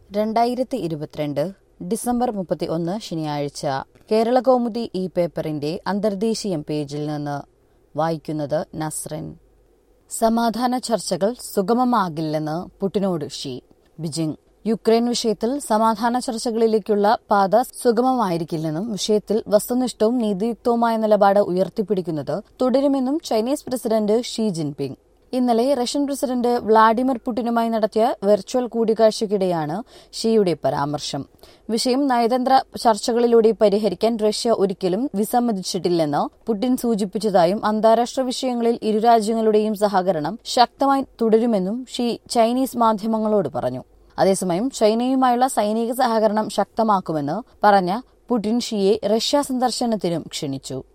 രണ്ടായിരത്തി ഇരുപത്തിരണ്ട് ഡിസംബർ മുപ്പത്തി ഒന്ന് ശനിയാഴ്ച കേരള കൗമുദി ഈ പേപ്പറിന്റെ അന്തർദേശീയം പേജിൽ നിന്ന് വായിക്കുന്നത് നസ്റിൻ സമാധാന ചർച്ചകൾ സുഗമമാകില്ലെന്ന് പുടിനോട് ഷീ ബിജിംഗ് യുക്രൈൻ വിഷയത്തിൽ സമാധാന ചർച്ചകളിലേക്കുള്ള പാത സുഗമമായിരിക്കില്ലെന്നും വിഷയത്തിൽ വസ്തുനിഷ്ഠവും നീതിയുക്തവുമായ നിലപാട് ഉയർത്തിപ്പിടിക്കുന്നത് തുടരുമെന്നും ചൈനീസ് പ്രസിഡന്റ് ഷീ ജിൻപിങ് ഇന്നലെ റഷ്യൻ പ്രസിഡന്റ് വ്ളാഡിമിർ പുടിനുമായി നടത്തിയ വെർച്വൽ കൂടിക്കാഴ്ചയ്ക്കിടെയാണ് ഷീയുടെ പരാമർശം വിഷയം നയതന്ത്ര ചർച്ചകളിലൂടെ പരിഹരിക്കാൻ റഷ്യ ഒരിക്കലും വിസമ്മതിച്ചിട്ടില്ലെന്ന് പുടിൻ സൂചിപ്പിച്ചതായും അന്താരാഷ്ട്ര വിഷയങ്ങളിൽ ഇരു രാജ്യങ്ങളുടെയും സഹകരണം ശക്തമായി തുടരുമെന്നും ഷീ ചൈനീസ് മാധ്യമങ്ങളോട് പറഞ്ഞു അതേസമയം ചൈനയുമായുള്ള സൈനിക സഹകരണം ശക്തമാക്കുമെന്ന് പറഞ്ഞ പുടിൻ ഷിയെ റഷ്യ സന്ദർശനത്തിനും ക്ഷണിച്ചു